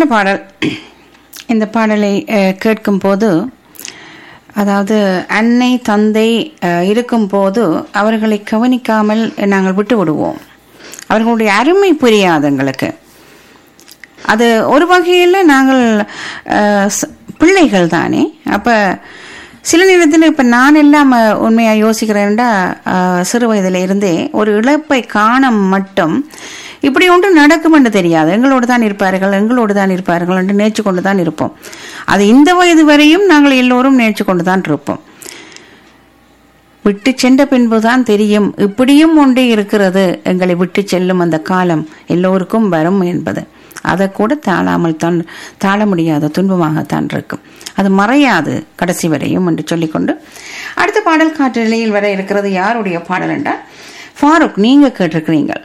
அருமையான பாடல் இந்த பாடலை அஹ், கேட்கும்போது அதாவது அன்னை தந்தை அஹ், இருக்கும்போது அவர்களை கவனிக்காமல் நாங்கள் விட்டு விடுவோம் அவர்களுடைய அருமை புரியாது எங்களுக்கு அது ஒரு வகையில் நாங்கள் அஹ், ச- பிள்ளைகள் தானே அப்போ சில நேரத்தில் இப்போ நான் எல்லாம் உண்மையாக யோசிக்கிறேன்டா அஹ், சிறு வயதில் இருந்தே ஒரு இழப்பை காண மட்டும் இப்படி ஒன்று நடக்கும் என்று தெரியாது எங்களோடு தான் இருப்பார்கள் எங்களோடு தான் இருப்பார்கள் என்று நேர்ச்சி கொண்டு தான் இருப்போம் அது இந்த வயது வரையும் நாங்கள் எல்லோரும் நேர்ச்சி கொண்டு தான் இருப்போம் விட்டு சென்ற பின்புதான் தெரியும் இப்படியும் ஒன்றே இருக்கிறது எங்களை விட்டு செல்லும் அந்த காலம் எல்லோருக்கும் வரும் என்பது அதை கூட தாழாமல் தான் தாழ முடியாத துன்பமாகத்தான் இருக்கும் அது மறையாது கடைசி வரையும் என்று சொல்லிக்கொண்டு அடுத்த பாடல் காற்றலையில் வர இருக்கிறது யாருடைய பாடல் என்றால் ஃபாரூக் நீங்க கேட்டிருக்கிறீங்கள்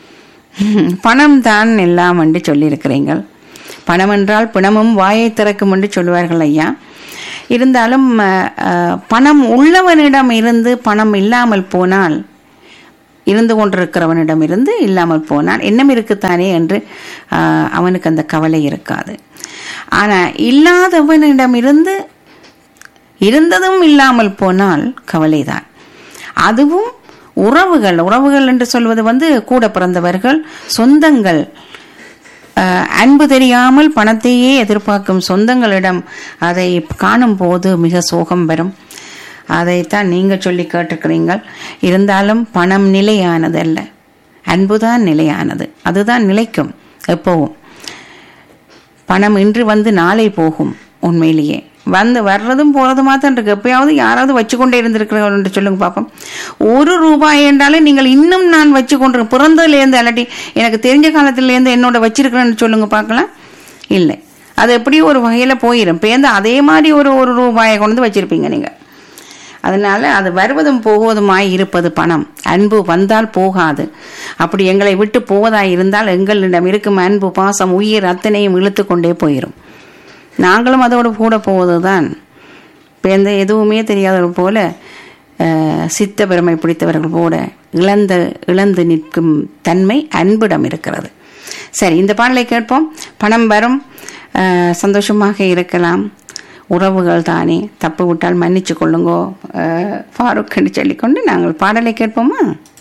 பணம் தான் எல்லாம் என்று சொல்லியிருக்கிறீர்கள் பணம் என்றால் பிணமும் வாயை திறக்கும் என்று சொல்லுவார்கள் ஐயா இருந்தாலும் அஹ், அஹ், பணம் உள்ளவனிடம் இருந்து பணம் இல்லாமல் போனால் இருந்து கொண்டிருக்கிறவனிடம் இருந்து இல்லாமல் போனால் எண்ணம் இருக்குத்தானே என்று ஆஹ், அவனுக்கு அந்த கவலை இருக்காது ஆனால் இல்லாதவனிடம் இருந்து இருந்ததும் இல்லாமல் போனால் கவலைதான் அதுவும் உறவுகள் உறவுகள் என்று சொல்வது வந்து கூட பிறந்தவர்கள் சொந்தங்கள் அஹ், அன்பு தெரியாமல் பணத்தையே எதிர்பார்க்கும் சொந்தங்களிடம் அதை காணும் போது மிக சோகம் வரும் அதைத்தான் நீங்க சொல்லி கேட்டிருக்கிறீங்கள் இருந்தாலும் பணம் நிலையானது அல்ல அன்புதான் நிலையானது அதுதான் நிலைக்கும் எப்பவும் பணம் இன்று வந்து நாளை போகும் உண்மையிலேயே வந்து வர்றதும் போறதுமா தான் இருக்கு எப்பயாவது யாராவது வச்சு கொண்டே இருந்திருக்கிறவர்கள் என்று சொல்லுங்க பார்ப்போம் ஒரு ரூபாய் என்றாலே நீங்கள் இன்னும் நான் வச்சு கொண்டு பிறந்ததுலேருந்து அல்லாட்டி எனக்கு தெரிஞ்ச காலத்திலேருந்து என்னோட வச்சிருக்கிறேன்னு சொல்லுங்க பார்க்கலாம் இல்லை அது எப்படியோ ஒரு வகையில் போயிடும் பேருந்து அதே மாதிரி ஒரு ஒரு ரூபாயை கொண்டு வந்து வச்சிருப்பீங்க நீங்கள் அதனால அது வருவதும் போவதுமாய் இருப்பது பணம் அன்பு வந்தால் போகாது அப்படி எங்களை விட்டு போவதாய் இருந்தால் எங்களிடம் இருக்கும் அன்பு பாசம் உயிர் அத்தனையும் இழுத்து கொண்டே போயிடும் நாங்களும் அதோடு கூட போவதுதான் இப்போ எந்த எதுவுமே தெரியாதவர் போல அஹ், சித்த பெருமை பிடித்தவர்கள் போல இழந்த இழந்து நிற்கும் தன்மை அன்பிடம் இருக்கிறது சரி இந்த பாடலை கேட்போம் பணம் வரும் அஹ், சந்தோஷமாக இருக்கலாம் உறவுகள் தானே தப்பு விட்டால் மன்னிச்சு கொள்ளுங்கோ அஹ், ஃபாரூக் என்று சொல்லிக்கொண்டு நாங்கள் பாடலை கேட்போமா